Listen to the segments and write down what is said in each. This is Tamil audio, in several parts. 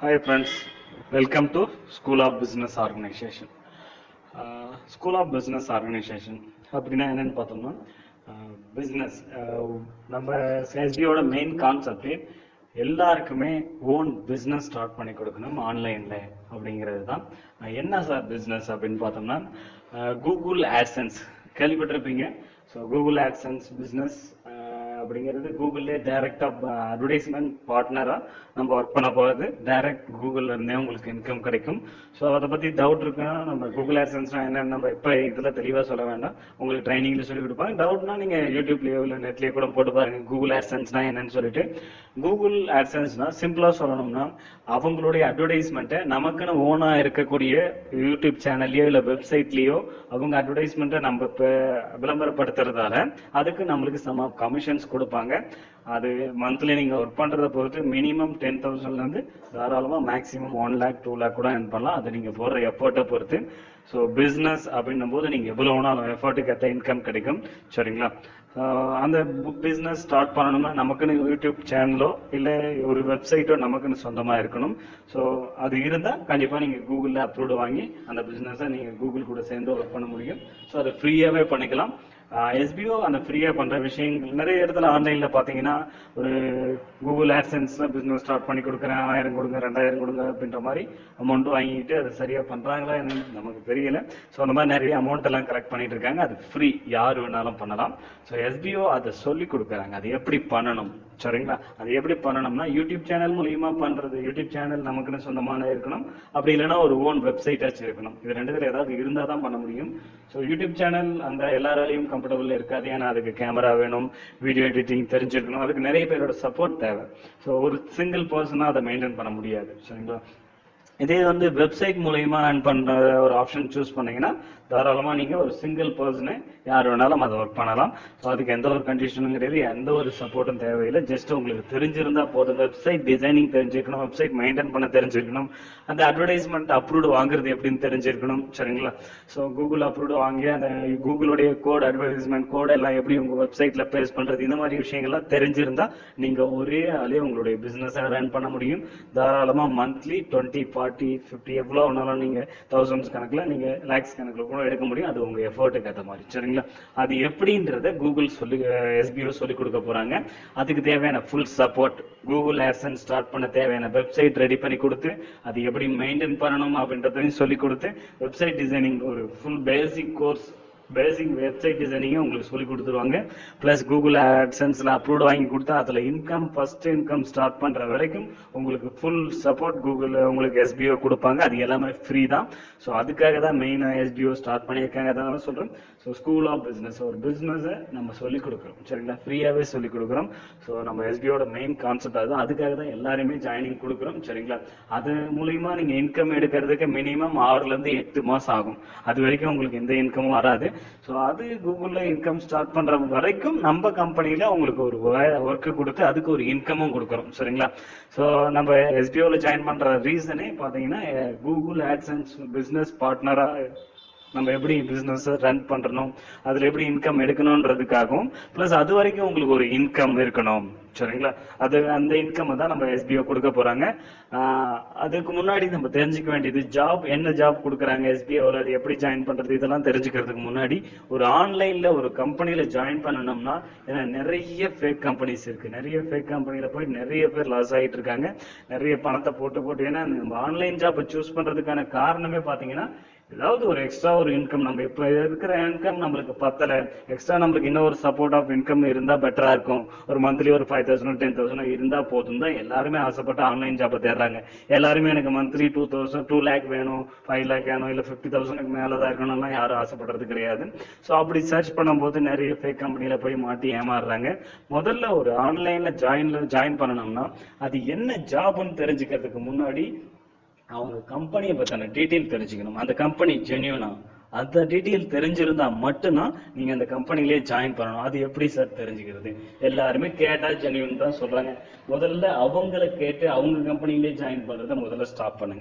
Hi friends, welcome to School of Business Organization. School of business organisation அப்படின்னா என்னன்னு பார்த்தோம்னா பிஸ்னஸ் நம்ம எஸ்பியோட மெயின் கான்செப்டே எல்லாருக்குமே ஓன் பிஸ்னஸ் ஸ்டார்ட் பண்ணி கொடுக்கணும் ஆன்லைனில் அப்படிங்கிறது தான் அஹ் என்ன சார் பிஸ்னஸ் அப்படின்னு பார்த்தோம்னா கூகுள் ஆட்சன்ஸ் கேள்விப்பட்டிருப்பீங்க ஸோ கூகுள் ஆட்சன்ஸ் பிஸ்னஸ் அப்படிங்கிறது கூகுள்லே டைரக்டாக அட்வர்டைஸ்மெண்ட் பார்ட்னராக நம்ம ஒர்க் பண்ண போகிறது டைரக்ட் கூகுளில் இருந்தே உங்களுக்கு இன்கம் கிடைக்கும் ஸோ அதை பற்றி டவுட் இருக்குன்னா நம்ம கூகுள் ஆட்சன்ஸ்னா என்னன்னு நம்ம இப்போ இதில் தெளிவாக சொல்ல வேண்டாம் உங்களுக்கு ட்ரைனிங்கில் சொல்லி கொடுப்பாங்க டவுட்னா நீங்கள் யூடியூப்லேயோ இல்லை நெட்லேயோ கூட போட்டு பாருங்க கூகுள் ஆட்சன்ஸ்னா என்னன்னு சொல்லிட்டு கூகுள் ஆட்சன்ஸ்னா சிம்பிளாக சொல்லணும்னா அவங்களுடைய அட்வர்டைஸ்மெண்ட்டை நமக்குன்னு ஓனாக இருக்கக்கூடிய யூடியூப் சேனல்லையோ இல்லை வெப்சைட்லேயோ அவங்க அட்வர்டைஸ்மெண்ட்டை நம்ம இப்போ விளம்பரப்படுத்துறதால அதுக்கு நம்மளுக்கு சம் ஆஃப் கமிஷன்ஸ் கொடுப்பாங்க அது மந்த்லி நீங்கள் ஒர்க் பண்ணுறத பொறுத்து மினிமம் டென் தௌசண்ட்லேருந்து தாராளமாக maximum one lakh two lakh கூட earn பண்ணலாம் அது நீங்கள் போடுற எஃபர்ட்டை பொறுத்து ஸோ பிஸ்னஸ் அப்படின்னும் போது நீங்கள் எவ்வளோ வேணாலும் எஃபர்ட்டுக்கு ஏற்ற இன்கம் கிடைக்கும் சரிங்களா ஆஹ் அந்த பிஸ்னஸ் ஸ்டார்ட் பண்ணணும்னா நமக்குன்னு யூடியூப் சேனலோ இல்லை ஒரு வெப்சைட்டோ நமக்குன்னு சொந்தமாக இருக்கணும் ஸோ அது இருந்தால் கண்டிப்பாக நீங்கள் கூகுளில் அப்ரூவ்டு வாங்கி அந்த பிஸ்னஸை நீங்கள் கூகுள் கூட சேர்ந்து ஒர்க் பண்ண முடியும் ஸோ அதை ஃப்ரீயாகவே பண்ணிக்கலாம் எஸ்பிஓ அந்த ஃப்ரீயாக பண்ணுற விஷயங்கள் நிறைய இடத்துல ஆன்லைனில் பார்த்தீங்கன்னா ஒரு கூகுள் ஆட்சன்ஸில் பிஸ்னஸ் ஸ்டார்ட் பண்ணி கொடுக்குறேன் ஆயிரம் கொடுங்க ரெண்டாயிரம் கொடுங்க அப்படின்ற மாதிரி அமௌண்ட் வாங்கிட்டு அது சரியாக பண்ணுறாங்களா என்னன்னு நமக்கு தெரியல ஸோ அந்த மாதிரி நிறைய அமௌண்ட் எல்லாம் கலெக்ட் பண்ணிட்டு இருக்காங்க அது ஃப்ரீ யார் வேணாலும் பண்ணலாம் ஸோ எஸ்பிஓ அதை சொல்லி கொடுக்குறாங்க அது எப்படி பண்ணணும் சரிங்களா அது எப்படி பண்ணணும்னா யூடியூப் சேனல் மூலியமா பண்றது யூடியூப் சேனல் நமக்குன்னு சொந்தமான இருக்கணும் அப்படி இல்லைன்னா ஒரு ஓன் வெப்சைட் ஆச்சு இருக்கணும் இது ரெண்டுத்துல ஏதாவது இருந்தால் தான் பண்ண முடியும் ஸோ யூடியூப் சேனல் அந்த எல்லாராலையும் கம்ஃபர்டபுள் இருக்காது ஏன்னா அதுக்கு கேமரா வேணும் வீடியோ எடிட்டிங் தெரிஞ்சிருக்கணும் அதுக்கு நிறைய பேரோட சப்போர்ட் தேவை ஸோ ஒரு சிங்கிள் பர்சனாக அதை மெயின்டைன் பண்ண முடியாது சரிங்களா இதே வந்து வெப்சைட் மூலயமா earn பண்ற ஒரு ஆப்ஷன் சூஸ் பண்ணீங்கன்னா தாராளமா நீங்க ஒரு சிங்கிள் பர்சனை யார் வேணாலும் அதை ஒர்க் பண்ணலாம் ஸோ அதுக்கு எந்த ஒரு கண்டிஷனும் கிடையாது எந்த ஒரு சப்போர்ட்டும் தேவையில்லை ஜஸ்ட் உங்களுக்கு தெரிஞ்சிருந்தா போதும் வெப்சைட் டிசைனிங் தெரிஞ்சிருக்கணும் வெப்சைட் மெயின்டைன் பண்ண தெரிஞ்சிருக்கணும் அந்த அட்வர்டைஸ்மெண்ட் அப்ரூவ்டு வாங்குறது எப்படின்னு தெரிஞ்சிருக்கணும் சரிங்களா ஸோ கூகுள் அப்ரூவ்டு வாங்கி அந்த கூகுளுடைய கோட் அட்வர்டைஸ்மெண்ட் கோட் எல்லாம் எப்படி உங்க வெப்சைட்ல பேஸ் பண்றது இந்த மாதிரி விஷயங்கள்லாம் தெரிஞ்சிருந்தா நீங்க ஒரே ஆளே உங்களுடைய பிசினஸை ரன் பண்ண முடியும் தாராளமா மந்த்லி டுவெண்ட்டி ஃபார்ட்டி ஃபிஃப்டி எவ்வளோ வேணாலும் நீங்க தௌசண்ட்ஸ் கணக்குல நீங்க லேக்ஸ் கணக்குல கூட எடுக்க முடியும் அது உங்க எஃபர்ட்டுக்கு ஏற்ற மாதிரி சரிங்களா அது எப்படின்றத கூகுள் சொல்லி எஸ்பிஓ சொல்லி கொடுக்க போறாங்க அதுக்கு தேவையான full support Google AdSense start பண்ண தேவையான வெப்சைட் ரெடி பண்ணி கொடுத்து அது எப்படி மெயின்டைன் பண்ணணும் அப்படின்றதையும் சொல்லி கொடுத்து வெப்சைட் டிசைனிங் ஒரு full basic course basic website டிசைனிங்கை உங்களுக்கு சொல்லி கொடுத்துருவாங்க ப்ளஸ் கூகுள் ஆட்சன்ஸில் அப்ரூவ்ட் வாங்கி கொடுத்தா அதில் இன்கம் ஃபர்ஸ்ட் இன்கம் ஸ்டார்ட் பண்ணுற வரைக்கும் உங்களுக்கு ஃபுல் சப்போர்ட் கூகுள் உங்களுக்கு எஸ்பிஓ கொடுப்பாங்க அது எல்லாமே ஃப்ரீ தான் ஸோ அதுக்காக தான் மெயினாக எஸ்பிஓ ஸ்டார்ட் பண்ணியிருக்காங்க அதனால சொல்கிறேன் ஸோ ஸ்கூல் ஆஃப் பிஸ்னஸ் ஒரு பிஸ்னஸை நம்ம சொல்லிக் கொடுக்குறோம் சரிங்களா ஃப்ரீயாகவே சொல்லிக் கொடுக்குறோம் ஸோ நம்ம எஸ்பிஓட மெயின் கான்செப்ட் அதுதான் அதுக்காக தான் எல்லாருமே ஜாயினிங் கொடுக்குறோம் சரிங்களா அது மூலியமா நீங்கள் இன்கம் எடுக்கிறதுக்கு மினிமம் ஆறுலேருந்து எட்டு மாதம் ஆகும் அது வரைக்கும் உங்களுக்கு எந்த இன்கமும் வராது ஸோ அது கூகுளில் இன்கம் ஸ்டார்ட் பண்ணுற வரைக்கும் நம்ம கம்பெனியில் உங்களுக்கு ஒரு ஒர்க்கு கொடுத்து அதுக்கு ஒரு இன்கமும் கொடுக்குறோம் சரிங்களா ஸோ நம்ம எஸ்பிஓவில் ஜாயின் பண்ணுற ரீசனே பார்த்தீங்கன்னா கூகுள் ஆட்சன்ஸ் பிஸ்னஸ் பார்ட்னராக நம்ம எப்படி பிஸ்னஸ் ரன் பண்ணணும் அதில் எப்படி இன்கம் எடுக்கணுன்றதுக்காகவும் ப்ளஸ் அது வரைக்கும் உங்களுக்கு ஒரு இன்கம் இருக்கணும் சரிங்களா அது அந்த இன்கம் தான் நம்ம எஸ்பிஓ கொடுக்க போறாங்க ஆஹ் அதுக்கு முன்னாடி நம்ம தெரிஞ்சுக்க வேண்டியது ஜாப் என்ன ஜாப் கொடுக்குறாங்க எஸ்பிஓவில் அது எப்படி ஜாயின் பண்றது இதெல்லாம் தெரிஞ்சுக்கிறதுக்கு முன்னாடி ஒரு ஆன்லைன்ல ஒரு கம்பெனில ஜாயின் பண்ணணும்னா ஏன்னா நிறைய ஃபேக் கம்பெனிஸ் இருக்கு நிறைய ஃபேக் கம்பெனில போய் நிறைய பேர் லாஸ் ஆகிட்டு இருக்காங்க நிறைய பணத்தை போட்டு போட்டு ஏன்னா நம்ம ஆன்லைன் ஜாப்பை சூஸ் பண்றதுக்கான காரணமே பார்த்தீங்கன்னா ஏதாவது ஒரு எக்ஸ்ட்ரா ஒரு இன்கம் நம்ம இப்போ இருக்கிற இன்கம் நம்மளுக்கு பத்தல எக்ஸ்ட்ரா நம்மளுக்கு இன்னொரு சப்போர்ட் ஆஃப் இன்கம் இருந்தா பெட்டரா இருக்கும் ஒரு மந்த்லி ஒரு ஃபைவ் தௌசண்ட் டென் தௌசண்ட் இருந்தா போதும் தான் எல்லாருமே ஆசைப்பட்டு ஆன்லைன் ஜாப்பை தேடுறாங்க எல்லாருமே எனக்கு monthly two thousand two lakh வேணும் ஃபைவ் லேக் வேணும் இல்லை ஃபிஃப்டி தௌசண்ட்க்கு மேலே தான் இருக்கணும்லாம் யாரும் ஆசைப்படுறது கிடையாது ஸோ அப்படி சர்ச் பண்ணும்போது நிறைய ஃபேக் கம்பெனியில் போய் மாட்டி ஏமாறுறாங்க முதல்ல ஒரு ஆன்லைன்ல ஜாயின்ல ஜாயின் பண்ணணும்னா அது என்ன ஜாப்னு தெரிஞ்சுக்கிறதுக்கு முன்னாடி அவங்க கம்பெனியை பற்றின டீட்டெயில் தெரிஞ்சுக்கணும் அந்த கம்பெனி ஜென்யூனா அந்த டீட்டெயில் தெரிஞ்சிருந்தா மட்டும்தான் நீங்க அந்த கம்பெனிலே ஜாயின் பண்ணணும் அது எப்படி சார் தெரிஞ்சுக்கிறது எல்லாருமே கேட்டா ஜென்யூன் தான் சொல்றாங்க முதல்ல அவங்கள கேட்டு அவங்க கம்பெனிலே ஜாயின் பண்றதை முதல்ல ஸ்டாப் பண்ணுங்க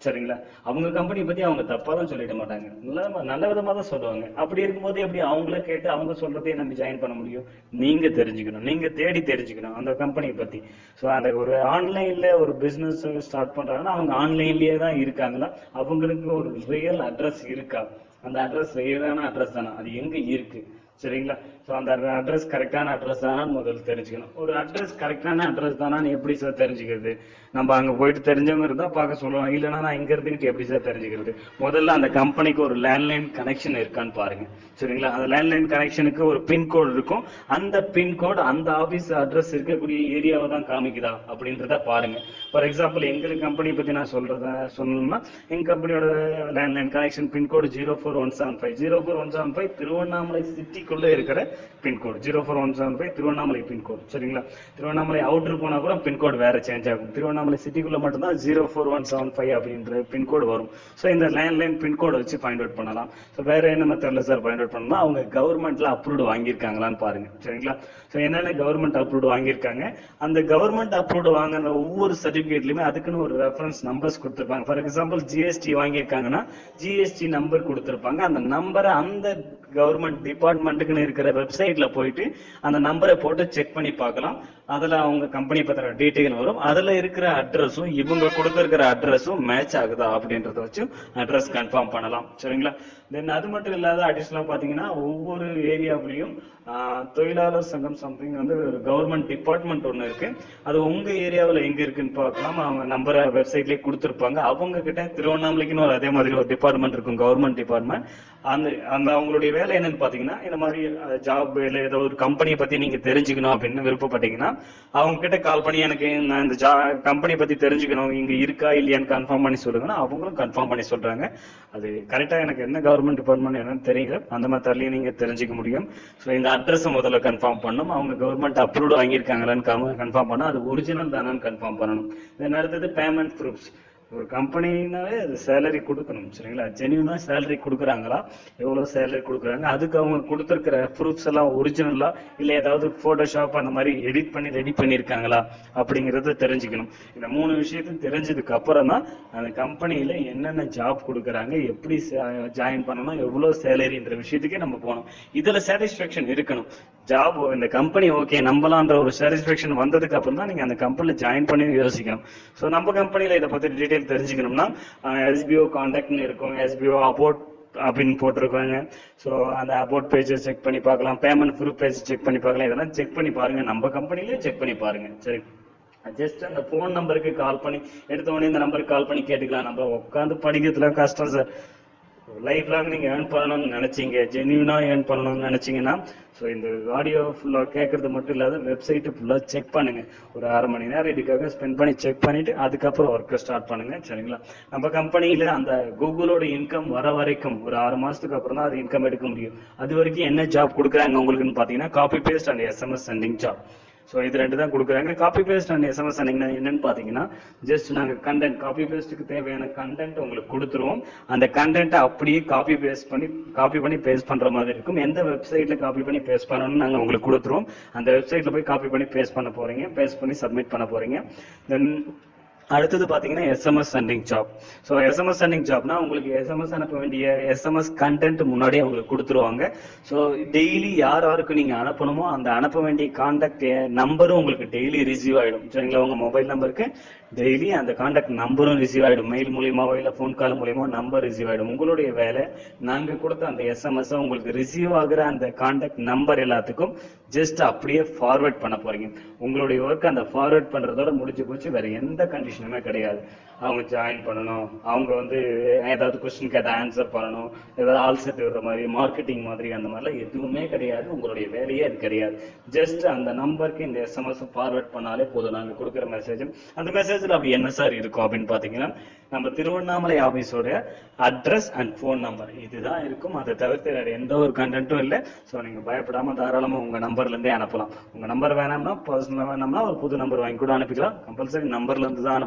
சரிங்களா அவங்க கம்பெனி பத்தி அவங்க தப்பாலாம் சொல்லிட மாட்டாங்க நல்ல நல்ல விதமா தான் சொல்லுவாங்க அப்படி இருக்கும்போது எப்படி அவங்கள கேட்டு அவங்க சொல்றதையே நம்ம ஜாயின் பண்ண முடியும் நீங்க தெரிஞ்சுக்கணும் நீங்க தேடி தெரிஞ்சுக்கணும் அந்த கம்பெனியை பத்தி ஸோ அந்த ஒரு ஆன்லைன்ல ஒரு பிசினஸ் ஸ்டார்ட் பண்றாங்கன்னா அவங்க ஆன்லைன்லயே தான் இருக்காங்களா அவங்களுக்கு ஒரு ரியல் அட்ரஸ் இருக்கா அந்த அட்ரஸ் ரியலான அட்ரஸ் தானே அது எங்க இருக்கு சரிங்களா ஸோ அந்த அட்ரஸ் கரெக்டான அட்ரஸ் தானான்னு முதல்ல தெரிஞ்சுக்கணும் ஒரு அட்ரஸ் கரெக்டான அட்ரஸ் தானான்னு எப்படி சார் தெரிஞ்சுக்கிறது நம்ம அங்க போயிட்டு தெரிஞ்சவங்க இருந்தா பார்க்க சொல்லுவாங்க இல்லைன்னா நான் இங்க இருந்துக்கிட்டு எப்படி சார் தெரிஞ்சுக்கிறது முதல்ல அந்த கம்பெனிக்கு ஒரு லேண்ட்லைன் கனெக்ஷன் இருக்கான்னு பாருங்க சரிங்களா அந்த லேண்ட்லைன் கனெக்ஷனுக்கு ஒரு பின்கோடு இருக்கும் அந்த பின்கோடு அந்த ஆபீஸ் அட்ரஸ் இருக்கக்கூடிய ஏரியாவை தான் காமிக்குதா அப்படின்றத பாருங்க ஃபார் எக்ஸாம்பிள் எங்க கம்பெனி பத்தி நான் சொல்றத சொல்லணும்னா எங்க கம்பெனியோட landline connection pincode zero four one seven five zero four one seven five Tiruvannamalai சிட்டிக்குள்ள இருக்கிற pincode zero four one seven five Tiruvannamalai pincode சரிங்களா திருவண்ணாமலை அவுட்டர் போனா கூட பின்கோடு வேற சேஞ்ச் ஆகும் திருவண்ணாமலை சிட்டிக்குள்ள மட்டும்தான் zero four one seven five அப்படின்ற பின்கோடு வரும் ஸோ இந்த லேண்ட்லைன் பின்கோடு வச்சு ஃபைண்ட் அவுட் பண்ணலாம் ஸோ வேற என்ன மெத்தட்ல சார் ஃபைண்ட் அவுட் பண்ணலாம் அவங்க கவர்மெண்ட்ல அப்ரூவ்டு வாங்கியிருக்காங்களான்னு பாருங்க சரிங்களா ஸோ என்னென்ன கவர்மெண்ட் அப்ரூவ்டு வாங்கியிருக்காங்க அந்த கவர்மெண்ட் அப்ரூவ்டு வாங்கின ஒவ்வொரு சர்டிஃபிகேட்லயுமே அதுக்குன்னு ஒரு ரெஃபரன்ஸ் நம்பர்ஸ் கொடுத்துருப்பாங்க ஃபார் எக்ஸாம்பிள் ஜிஎஸ்டி வாங்கியிருக்காங்கன்னா ஜிஎஸ்டி நம்பர் கொடுத்துருப்பாங்க அந்த நம்பரை அந்த கவர்மெண்ட் டிபார்ட்மெண்ட்டுக்குன்னு இருக்கிற வெப்சைட்ல போயிட்டு அந்த நம்பரை போட்டு செக் பண்ணி பார்க்கலாம் அதுல அவங்க கம்பெனி பத்தின டீட்டெயில் வரும் அதுல இருக்கிற அட்ரஸும் இவங்க கொடுத்திருக்கிற அட்ரஸும் மேட்ச் ஆகுதா அப்படின்றத வச்சு அட்ரஸ் கன்ஃபார்ம் பண்ணலாம் சரிங்களா தென் அது மட்டும் இல்லாத அடிஷனலா பாத்தீங்கன்னா ஒவ்வொரு ஏரியாவிலையும் தொழிலாளர் சங்கம் சம்திங் வந்து கவர்மெண்ட் டிபார்ட்மெண்ட் ஒன்று இருக்கு அது உங்க ஏரியாவில் எங்க இருக்குன்னு பார்க்கலாம் அவங்க நம்பரை வெப்சைட்லயே கொடுத்துருப்பாங்க அவங்க கிட்ட திருவண்ணாமலைக்குன்னு ஒரு அதே மாதிரி ஒரு டிபார்ட்மெண்ட் இருக்கும் கவர்மெண்ட் டிபார்ட்மெண்ட் அந்த அந்த அவங்களுடைய வேலை என்னன்னு பாத்தீங்கன்னா இந்த மாதிரி ஜாப் இல்லை ஏதோ ஒரு கம்பெனியை பத்தி நீங்க தெரிஞ்சுக்கணும் அப்படின்னு விருப்பப்பட்டீங்கன்னா அவங்க கிட்ட கால் பண்ணி எனக்கு நான் இந்த ஜா கம்பெனி பத்தி தெரிஞ்சுக்கணும் இங்க இருக்கா இல்லையான்னு கன்ஃபார்ம் பண்ணி சொல்லுங்கன்னா அவங்களும் கன்ஃபார்ம் பண்ணி சொல்றாங்க அது கரெக்டா எனக்கு என்ன கவர்மெண்ட் டிபார்ட்மெண்ட் என்னன்னு தெரியல அந்த மெத்தட்லயும் நீங்க தெரிஞ்சுக்க முடியும் ஸோ இந்த அட்ரஸ் முதல்ல கன்ஃபார்ம் பண்ணணும் அவங்க கவர்மெண்ட் அப்ரூவ்டு வாங்கியிருக்காங்களான்னு கன்ஃபார்ம் பண்ணணும் அது ஒரிஜினல் தானான்னு கன்ஃபார்ம் பண்ணணும் தென் அடுத்தது பேமெண்ட் ப்ரூஃப்ஸ் ஒரு கம்பெனினாவே அது சேலரி கொடுக்கணும் சரிங்களா ஜென்யூனா சேலரி கொடுக்குறாங்களா எவ்வளவு சேலரி கொடுக்குறாங்க அதுக்கு அவங்க கொடுத்துருக்கிற ப்ரூஃப்ஸ் எல்லாம் ஒரிஜினலா இல்ல ஏதாவது போட்டோஷாப் அந்த மாதிரி எடிட் பண்ணி ரெடி பண்ணியிருக்காங்களா அப்படிங்கறத தெரிஞ்சுக்கணும் இந்த மூணு விஷயத்தையும் தெரிஞ்சதுக்கு அப்புறம் தான் அந்த கம்பெனியில என்னென்ன ஜாப் கொடுக்குறாங்க எப்படி ஜாயின் பண்ணணும் எவ்வளவு சேலரின்ற விஷயத்துக்கே நம்ம போகணும் இதுல சாட்டிஸ்ஃபேக்ஷன் இருக்கணும் ஜாப் இந்த கம்பெனி ஓகே நம்பலான்ற ஒரு சாட்டிஸ்ஃபேக்ஷன் வந்ததுக்கு அப்புறம் தான் நீங்க அந்த கம்பெனில ஜாயின் பண்ணி யோசிக்கணும் ஸோ நம்ம கம்பெனில இதை பத்தி டீடைல் தெரிஞ்சுக்கணும்னா எஸ்பிஓ கான்டாக்ட்னு இருக்கும் எஸ்பிஓ அபோட் அப்படின்னு போட்டிருக்காங்க ஸோ அந்த அபோட் பேஜை செக் பண்ணி பார்க்கலாம் பேமெண்ட் ப்ரூஃப் பேஜ் செக் பண்ணி பார்க்கலாம் இதெல்லாம் செக் பண்ணி பாருங்க நம்ம கம்பெனிலேயே செக் பண்ணி பாருங்க சரி ஜஸ்ட் அந்த ஃபோன் நம்பருக்கு கால் பண்ணி எடுத்த உடனே இந்த நம்பருக்கு கால் பண்ணி கேட்டுக்கலாம் நம்ம உட்காந்து படிக்கிறதுல கஷ்டம் சார் லைஃப் லாங் நீங்க ஏர்ன் பண்ணணும்னு நினைச்சீங்க ஜென்யூனா ஏர்ன் பண்ணணும்னு நினைச்சீங்கன்னா ஸோ இந்த ஆடியோ ஃபுல்லாக கேட்கறது மட்டும் இல்லாத வெப்சைட்டு ஃபுல்லாக செக் பண்ணுங்க ஒரு அரை மணி நேரம் இதுக்காக ஸ்பெண்ட் பண்ணி செக் பண்ணிட்டு அதுக்கப்புறம் ஒர்க்கை ஸ்டார்ட் பண்ணுங்க சரிங்களா நம்ம கம்பெனியில அந்த கூகுளோட இன்கம் வர வரைக்கும் ஒரு ஆறு மாசத்துக்கு அப்புறம் தான் அது இன்கம் எடுக்க முடியும் அது வரைக்கும் என்ன ஜாப் கொடுக்குறாங்க உங்களுக்குன்னு பார்த்தீங்கன்னா copy paste and SMS sending job so இது ரெண்டு தான் கொடுக்குறாங்க காப்பி பேஸ்ட் அண்ட் எஸ்எம்எஸ் அன்னைக்கு என்னன்னு பார்த்தீங்கன்னா ஜஸ்ட் நாங்கள் கண்டென்ட் காப்பி பேஸ்ட்டுக்கு தேவையான கண்டென்ட் உங்களுக்கு கொடுத்துருவோம் அந்த கண்டென்ட்டை அப்படியே காப்பி பேஸ்ட் பண்ணி காப்பி பண்ணி பேஸ்ட் பண்ணுற மாதிரி இருக்கும் எந்த வெப்சைட்டில் காப்பி பண்ணி பேஸ்ட் பண்ணணும்னு நாங்கள் உங்களுக்கு கொடுத்துருவோம் அந்த வெப்சைட்டில் போய் காப்பி பண்ணி பேஸ்ட் பண்ண போகிறீங்க பேஸ்ட் பண்ணி சப்மிட் பண்ண போகிறீங்க தென் அடுத்தது பாத்தீங்கன்னா SMS sending job so SMS sending ஜாப்னா உங்களுக்கு எஸ்எம்எஸ் அனுப்ப வேண்டிய எஸ்எம்எஸ் கண்டென்ட் முன்னாடியே உங்களுக்கு கொடுத்துருவாங்க ஸோ டெய்லி யார் யாருக்கு நீங்க அனுப்பணுமோ அந்த அனுப்ப வேண்டிய கான்டாக்ட் நம்பரும் உங்களுக்கு டெய்லி ரிசீவ் ஆயிடும் சரிங்களா உங்க மொபைல் நம்பருக்கு டெய்லி அந்த கான்டாக்ட் நம்பரும் ரிசீவ் ஆயிடும் மெயில் மூலியமாவோ இல்ல ஃபோன் கால் மூலியமோ நம்பர் ரிசீவ் ஆயிடும் உங்களுடைய வேலை நாங்க கொடுத்த அந்த எஸ்எம்எஸ் உங்களுக்கு ரிசீவ் ஆகுற அந்த கான்டாக்ட் நம்பர் எல்லாத்துக்கும் ஜஸ்ட் அப்படியே ஃபார்வர்ட் பண்ண போறீங்க உங்களுடைய ஒர்க் அந்த ஃபார்வர்ட் பண்றதோட முடிஞ்சு போச்சு வேற எந்த கண்டிஷனுமே கிடையாது அவங்க ஜாயின் பண்ணணும் அவங்க வந்து ஏதாவது கொஸ்டின் கேட்ட ஆன்சர் பண்ணணும் ஏதாவது ஆல் செட் விடுற மாதிரி மார்க்கெட்டிங் மாதிரி அந்த மாதிரிலாம் எதுவுமே கிடையாது உங்களுடைய வேலையே அது கிடையாது ஜஸ்ட் அந்த நம்பருக்கு இந்த எஸ்எம்எஸ் ஃபார்வர்ட் பண்ணாலே போதும் நாங்க கொடுக்குற மெசேஜ் அந்த மெசேஜ்ல அப்படி என்ன சார் இருக்கும் அப்படின்னு பாத்தீங்கன்னா நம்ம திருவண்ணாமலை ஆபீஸோட அட்ரஸ் அண்ட் ஃபோன் நம்பர் இதுதான் இருக்கும் அதை தவிர்த்து வேற எந்த ஒரு கண்டென்ட்டும் இல்லை ஸோ நீங்க பயப்படாம தாராளமா உங்க நம்பர்ல இருந்தே அனுப்பலாம் உங்க நம்பர் வேணாம்னா பர்சனலா வேணாம்னா ஒரு புது நம்பர் வாங்கி கூட அனுப்பிக்கலாம் கம்பல்சரி நம்பர்ல இருந்து தான் அனுப்பணும்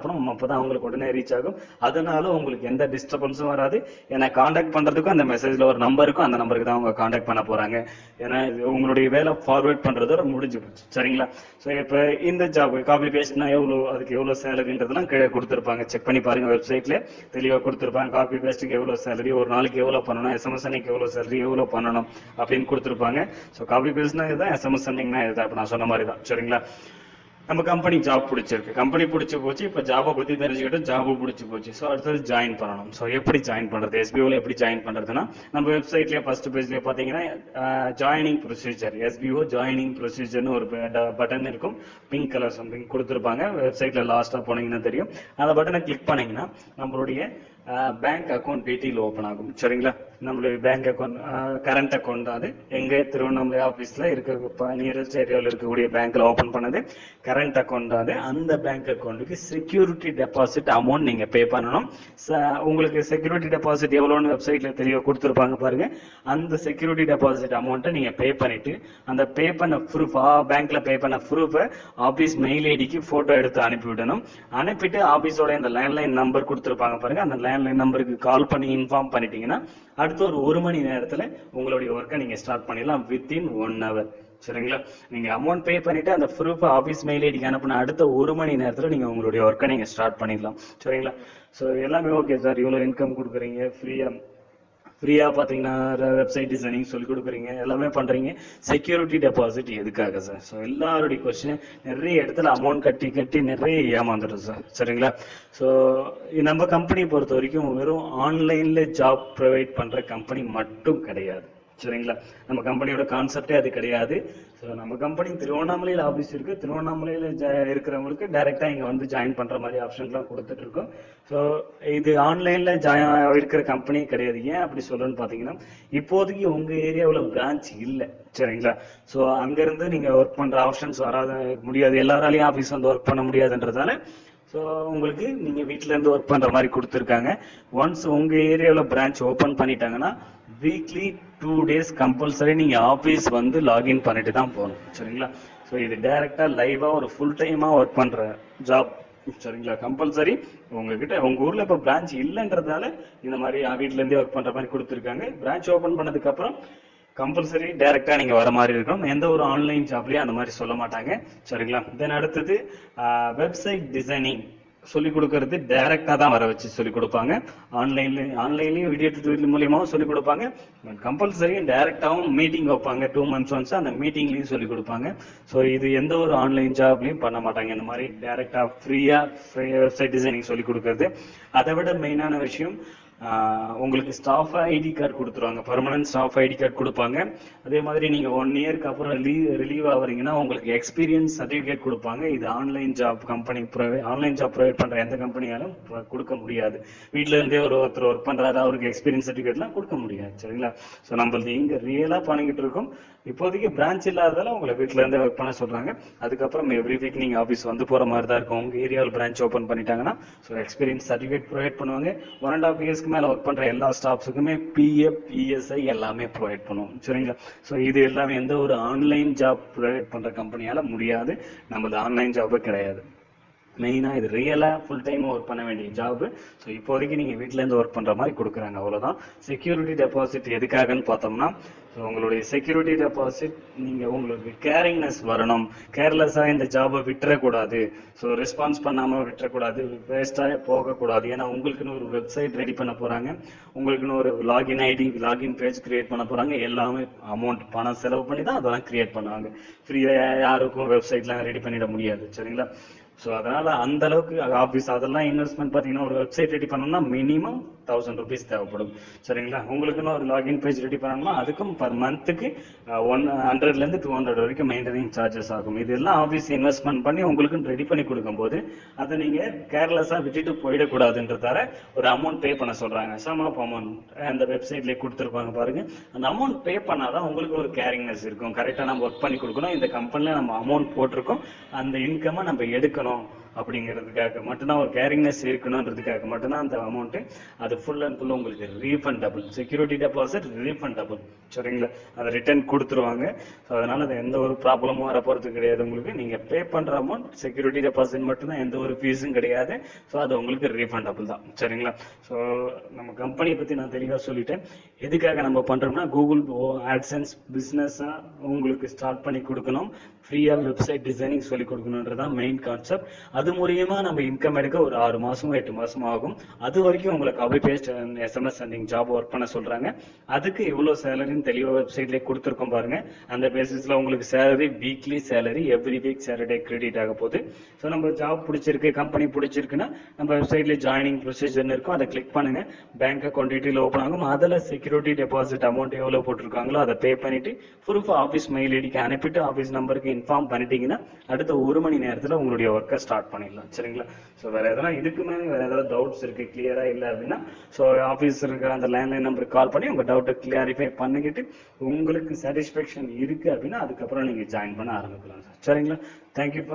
அனுப்பணும் அப்பதான் அவங்களுக்கு உடனே ரீச் ஆகும் அதனால உங்களுக்கு எந்த டிஸ்டர்பன்ஸும் வராது ஏன்னா காண்டாக்ட் பண்றதுக்கும் அந்த மெசேஜ்ல ஒரு நம்பர் இருக்கும் அந்த நம்பருக்கு தான் அவங்க காண்டாக்ட் பண்ண போறாங்க ஏன்னா இது உங்களுடைய வேலை ஃபார்வர்ட் பண்றதோட முடிஞ்சு போச்சு சரிங்களா ஸோ இப்போ இந்த ஜாப் காப்பி பேஸ்ட்னா எவ்வளோ அதுக்கு எவ்வளோ சேலரின்றதெல்லாம் கீழே கொடுத்துருப்பாங்க செக் பண்ணி பாருங்க வெப்சைட்ல தெளிவாக கொடுத்துருப்பாங்க காப்பி பேஸ்ட்டுக்கு எவ்வளோ சேலரி ஒரு நாளைக்கு எவ்வளோ பண்ணணும் எஸ்எம்எஸ் அன்னைக்கு எவ்வளோ சேலரி எவ்வளோ பண்ணணும் அப்படின்னு கொடுத்துருப்பாங்க ஸோ காப்பி பேஸ்ட்னா இதுதான் எஸ்எம்எஸ் அன்னைக்குனா இதுதான் இப்போ நான் சொன்ன மாதிரி தான் சரிங்களா நம்ம கம்பெனி ஜாப் பிடிச்சிருக்கு கம்பெனி பிடிச்சி போச்சு இப்போ ஜாபை பத்தி தெரிஞ்சுக்கிட்டு ஜாபு பிடிச்சி போச்சு ஸோ அடுத்தது ஜாயின் பண்ணணும் ஸோ எப்படி ஜாயின் பண்றது எஸ்பிஓல எப்படி ஜாயின் பண்றதுன்னா நம்ம வெப்சைட்லயே ஃபர்ஸ்ட் பேஜ்லயே பாத்தீங்கன்னா ஜாயினிங் ப்ரொசீஜர் எஸ்பிஓ ஜாயினிங் ப்ரொசீஜர்னு ஒரு பட்டன் இருக்கும் பிங்க் கலர் சம்திங் கொடுத்துருப்பாங்க வெப்சைட்ல லாஸ்டா போனீங்கன்னா தெரியும் அந்த பட்டனை கிளிக் பண்ணீங்கன்னா நம்மளுடைய பேங்க் அக்கௌண்ட் டீட்டெயில் ஓப்பன் ஆகும் சரிங்களா நம்மளுடைய பேங்க் அக்கௌண்ட் கரண்ட் அக்கௌண்ட் அது எங்க திருவண்ணாமலை ஆபீஸ்ல இருக்க நியரஸ்ட் ஏரியாவில் இருக்கக்கூடிய பேங்க்ல ஓபன் பண்ணது கரண்ட் அக்கௌண்ட் அது அந்த பேங்க் அக்கௌண்ட்டுக்கு செக்யூரிட்டி டெபாசிட் அமௌண்ட் நீங்க பே பண்ணணும் ச- உங்களுக்கு செக்யூரிட்டி டெபாசிட் எவ்வளோன்னு வெப்சைட்ல தெளிவாக கொடுத்துருப்பாங்க பாருங்க அந்த செக்யூரிட்டி டெபாசிட் அமௌண்ட்டை நீங்க பே பண்ணிட்டு அந்த பே பண்ண ப்ரூஃப் பேங்க்ல பே பண்ண ப்ரூஃபை ஆபீஸ் மெயில் ஐடிக்கு போட்டோ எடுத்து அனுப்பி விடணும் அனுப்பிட்டு ஆபீஸோட இந்த லேண்ட்லைன் நம்பர் கொடுத்துருப்பாங்க பாருங்க அந்த லேண்ட்லைன் நம்பருக்கு கால் பண்ணி இன்ஃபார்ம் பண்ணிட்டீங்கன்னா அடுத்த ஒரு ஒரு மணி நேரத்துல உங்களுடைய ஒர்க்கை நீங்க ஸ்டார்ட் பண்ணிடலாம் வித்தின் ஒன் ஹவர் சரிங்களா நீங்க அமௌண்ட் பே பண்ணிட்டு அந்த ப்ரூஃப் ஆபீஸ் மெயில் ஐடிக்கு அனுப்பின அடுத்த ஒரு மணி நேரத்துல நீங்க உங்களுடைய ஒர்க்கை நீங்க ஸ்டார்ட் பண்ணிடலாம் சரிங்களா ஸோ எல்லாமே ஓகே சார் இவ்வளவு இன்கம் கொடுக்குறீங்க ஃப்ரீயா ஃப்ரீயா பாத்தீங்கன்னா வெப்சைட் டிசைனிங் சொல்லி கொடுக்குறீங்க எல்லாமே பண்றீங்க செக்யூரிட்டி டெபாசிட் எதுக்காக சார் ஸோ எல்லாருடைய கொஸ்டின் நிறைய இடத்துல அமௌண்ட் கட்டி கட்டி நிறைய ஏமாந்துடும் சார் சரிங்களா ஸோ நம்ம கம்பெனி பொறுத்த வரைக்கும் வெறும் ஆன்லைன்ல ஜாப் ப்ரொவைட் பண்ற கம்பெனி மட்டும் கிடையாது சரிங்களா நம்ம கம்பெனியோட கான்செப்டே அது கிடையாது ஸோ நம்ம கம்பெனி திருவண்ணாமலையில் ஆஃபீஸ் இருக்கு திருவண்ணாமலையில் ஜ- இருக்கிறவங்களுக்கு டைரக்டா இங்க வந்து ஜாயின் பண்ற மாதிரி ஆப்ஷன்லாம் கொடுத்துட்டு இருக்கோம் ஸோ இது ஆன்லைன்ல ஜாயின் இருக்கிற கம்பெனி கிடையாது ஏன் அப்படி சொல்றேன்னு பாத்தீங்கன்னா இப்போதைக்கு உங்க ஏரியாவில் பிரான்ச் இல்லை சரிங்களா ஸோ அங்கிருந்து நீங்க ஒர்க் பண்ற ஆப்ஷன்ஸ் வராத முடியாது எல்லாராலையும் ஆஃபீஸ் வந்து ஒர்க் பண்ண முடியாதுன்றதால ஸோ உங்களுக்கு நீங்க வீட்ல இருந்து ஒர்க் பண்ற மாதிரி கொடுத்துருக்காங்க ஒன்ஸ் உங்க ஏரியாவில் பிரான்ச் ஓபன் பண்ணிட்டாங்கன்னா வீக்லி டூ டேஸ் கம்பல்சரி நீங்க ஆபீஸ் வந்து லாகின் பண்ணிட்டு தான் போகணும் சரிங்களா ஸோ இது டைரக்டா லைவா ஒரு ஃபுல் டைமா ஒர்க் பண்ற ஜாப் சரிங்களா கம்பல்சரி உங்ககிட்ட உங்க ஊர்ல இப்ப பிரான்ச் இல்லைன்றதால இந்த மாதிரி வீட்ல இருந்தே ஒர்க் பண்ற மாதிரி கொடுத்துருக்காங்க பிரான்ச் ஓபன் பண்ணதுக்கு அப்புறம் கம்பல்சரி டைரக்டா நீங்க வர மாதிரி இருக்கும் எந்த ஒரு ஆன்லைன் ஜாப்லயும் அந்த மாதிரி சொல்ல மாட்டாங்க சரிங்களா தென் அடுத்தது வெப்சைட் டிசைனிங் சொல்லி கொடுக்கறது டைரக்டா தான் வர வச்சு சொல்லி கொடுப்பாங்க ஆன்லைன்ல ஆன்லைன்லயும் வீடியோ டியூட்டோரியல் மூலியமாவும் சொல்லி கொடுப்பாங்க கம்பல்சரி டைரக்டாவும் மீட்டிங் வைப்பாங்க டூ மந்த்ஸ் ஒன்ஸ் அந்த மீட்டிங்லயும் சொல்லி கொடுப்பாங்க ஸோ இது எந்த ஒரு ஆன்லைன் ஜாப்லயும் பண்ண மாட்டாங்க இந்த மாதிரி டைரக்டா ஃப்ரீயா வெப்சைட் டிசைனிங் சொல்லி கொடுக்கறது அதை விட மெயினான விஷயம் ஆஹ் உங்களுக்கு ஸ்டாஃப் ஐடி கார்டு கொடுத்துருவாங்க பர்மனன்ட் ஸ்டாஃப் ஐடி கார்டு கொடுப்பாங்க அதே மாதிரி நீங்க ஒன் இயர்க்கு அப்புறம் ரிலீவ் ஆகுறீங்கன்னா உங்களுக்கு எக்ஸ்பீரியன்ஸ் சர்டிஃபிகேட் கொடுப்பாங்க இது online job company online job provide பண்ற எந்த கம்பெனியாலும் கொடுக்க முடியாது வீட்ல இருந்தே ஒரு ஒருத்தர் ஒர்க் பண்றாரு அவருக்கு எக்ஸ்பீரியன்ஸ் சர்டிஃபிகேட்லாம் கொடுக்க முடியாது சரிங்களா ஸோ நம்மளது இங்க ரியலா பண்ணிக்கிட்டு இருக்கோம் இப்போதைக்கு பிரான்ச் இல்லாததால உங்களை வீட்ல இருந்தே ஒர்க் பண்ண சொல்றாங்க அதுக்கப்புறம் எவ்ரி வீக் நீங்க ஆபீஸ் வந்து போற மாதிரி தான் இருக்கும் உங்க ஏரியாவில் பிரான்ச் ஓபன் பண்ணிட்டாங்கன்னா ஸோ எக்ஸ்பீரியன்ஸ் சர்டிஃபிகேட் ப்ரொவைட் பண்ணுவாங்க ஒன் அண்ட் ஆஃப் இயர்ஸ்க்கு மேல ஒர்க் பண்ற எல்லா ஸ்டாஃப்ஸுக்குமே பிஎஃப் இஎஸ்ஐ எல்லாமே ப்ரொவைட் பண்ணுவோம் சரிங்களா ஸோ இது எல்லாமே எந்த ஒரு ஆன்லைன் ஜாப் ப்ரொவைட் பண்ற கம்பெனியால முடியாது நம்மளது ஆன்லைன் ஜாபே கிடையாது மெயினா இது ரியலா ஃபுல் டைம் ஒர்க் பண்ண வேண்டிய ஜாப் ஸோ இப்போதைக்கு நீங்க வீட்ல இருந்து ஒர்க் பண்ற மாதிரி கொடுக்குறாங்க அவ்வளவுதான் செக்யூரிட்டி டெபாசிட் எதுக்காகன்னு பார்த்தோம்னா so உங்களுடைய செக்யூரிட்டி டெபாசிட் நீங்க உங்களுக்கு கேரிங்னஸ் வரணும் கேர்லெஸ்ஸா இந்த ஜாபை விட்டுறக்கூடாது ஸோ ரெஸ்பான்ஸ் பண்ணாம விட்டுறக்கூடாது வேஸ்டா போகக்கூடாது ஏன்னா உங்களுக்குன்னு ஒரு வெப்சைட் ரெடி பண்ண போறாங்க உங்களுக்குன்னு ஒரு login ID login page create பண்ண போறாங்க எல்லாமே அமௌண்ட் பணம் செலவு பண்ணி தான் அதெல்லாம் கிரியேட் பண்ணுவாங்க ஃப்ரீயா யாருக்கும் வெப்சைட்லாம் ரெடி பண்ணிட முடியாது சரிங்களா ஸோ அதனால அந்த அளவுக்கு ஆஃபீஸ் அதெல்லாம் இன்வெஸ்ட்மெண்ட் பார்த்தீங்கன்னா ஒரு வெப்சைட் ரெடி பண்ணணும்னா மினிமம் தௌசண்ட் ருபீஸ் தேவைப்படும் சரிங்களா உங்களுக்குன்னு ஒரு லாகின் பேஜ் ரெடி பண்ணணும்னா அதுக்கும் பர் மந்த்துக்கு ஒன் ஹண்ட்ரட்லேருந்து டூ ஹண்ட்ரட் வரைக்கும் மெயின்டெனிங் சார்ஜஸ் ஆகும் இதெல்லாம் ஆஃபீஸ் இன்வெஸ்ட்மெண்ட் பண்ணி உங்களுக்குன்னு ரெடி பண்ணி கொடுக்கும்போது அதை நீங்க கேர்லெஸ்ஸாக விட்டுட்டு போயிடக்கூடாதுன்றதால ஒரு அமௌண்ட் பே பண்ண சொல்றாங்க சம் ஆஃப் அமௌண்ட் அந்த வெப்சைட்லேயே கொடுத்துருப்பாங்க பாருங்க அந்த அமௌண்ட் பே பண்ணாதான் உங்களுக்கு ஒரு கேரிங்னஸ் இருக்கும் கரெக்டாக நம்ம ஒர்க் பண்ணி கொடுக்கணும் இந்த கம்பெனில நம்ம அமௌண்ட் போட்டிருக்கோம் அந்த இன்கம்மை நம்ம எடுக்கணும் அப்படிங்கிறதுக்காக மட்டும்தான் ஒரு கேரிங்னஸ் இருக்கணுன்றதுக்காக மட்டும்தான் அந்த அமௌண்ட்டு அது ஃபுல் அண்ட் ஃபுல் உங்களுக்கு ரீஃபண்டபிள் செக்யூரிட்டி டெபாசிட் ரீஃபண்டபிள் சரிங்களா அதை ரிட்டர்ன் கொடுத்துருவாங்க ஸோ அதனால அது எந்த ஒரு ப்ராப்ளமும் வர போகிறது கிடையாது உங்களுக்கு நீங்கள் பே பண்ணுற அமௌண்ட் செக்யூரிட்டி டெபாசிட் மட்டும்தான் எந்த ஒரு ஃபீஸும் கிடையாது ஸோ அது உங்களுக்கு ரீஃபண்டபிள் தான் சரிங்களா ஸோ நம்ம கம்பெனியை பற்றி நான் தெளிவாக சொல்லிட்டேன் எதுக்காக நம்ம பண்ணுறோம்னா கூகுள் ஆட்சன்ஸ் பிஸ்னஸாக உங்களுக்கு ஸ்டார்ட் பண்ணி கொடுக்கணும் ஃப்ரீயாக வெப்சைட் டிசைனிங் சொல்லி கொடுக்கணுன்றதான் மெயின் கான்செப்ட் அது மூலியமா நம்ம இன்கம் எடுக்க ஒரு ஆறு மாசமோ எட்டு மாசமோ ஆகும் அது வரைக்கும் உங்களுக்கு copy paste SMS sending job work பண்ண சொல்றாங்க அதுக்கு எவ்வளவு சேலரின்னு தெளிவாக வெப்சைட்லேயே கொடுத்துருக்கோம் பாருங்க அந்த பேசிஸ்ல உங்களுக்கு salary weekly salary every week salary credit ஆக போகுது ஸோ நம்ம ஜாப் பிடிச்சிருக்கு கம்பெனி பிடிச்சிருக்குன்னா நம்ம வெப்சைட்ல ஜாயினிங் ப்ரொசீஜர்னு இருக்கும் அதை கிளிக் பண்ணுங்க பேங்க் அக்கௌண்ட் டீட்டெயில் ஓப்பன் ஆகும் அதில் செக்யூரிட்டி டெபாசிட் அமௌண்ட் எவ்வளோ போட்டிருக்காங்களோ அதை பே பண்ணிட்டு ப்ரூஃப் ஆஃபீஸ் மெயில் ஐடிக்கு அனுப்பிட்டு ஆஃபீஸ் நம்பருக்கு இன்ஃபார்ம் பண்ணிட்டீங்கன்னா அடுத்த ஒரு மணி நேரத்தில் உங்களுடைய ஒர்க்கை ஸ்டார்ட் பண்ணிடலாம் சரிங்களா ஸோ வேற எதனா இதுக்கு மேலே வேற ஏதாவது டவுட்ஸ் இருக்கு கிளியரா இல்லை அப்படின்னா ஸோ ஆஃபீஸ் இருக்கிற அந்த லேண்ட்லைன் நம்பருக்கு கால் பண்ணி உங்க டவுட்டை கிளியரிஃபை பண்ணிக்கிட்டு உங்களுக்கு சாட்டிஸ்ஃபேக்ஷன் இருக்கு அப்படின்னா அதுக்கப்புறம் நீங்க ஜாயின் பண்ண ஆரம்பிக்கலாம் சார் சரிங்களா தேங்க்யூ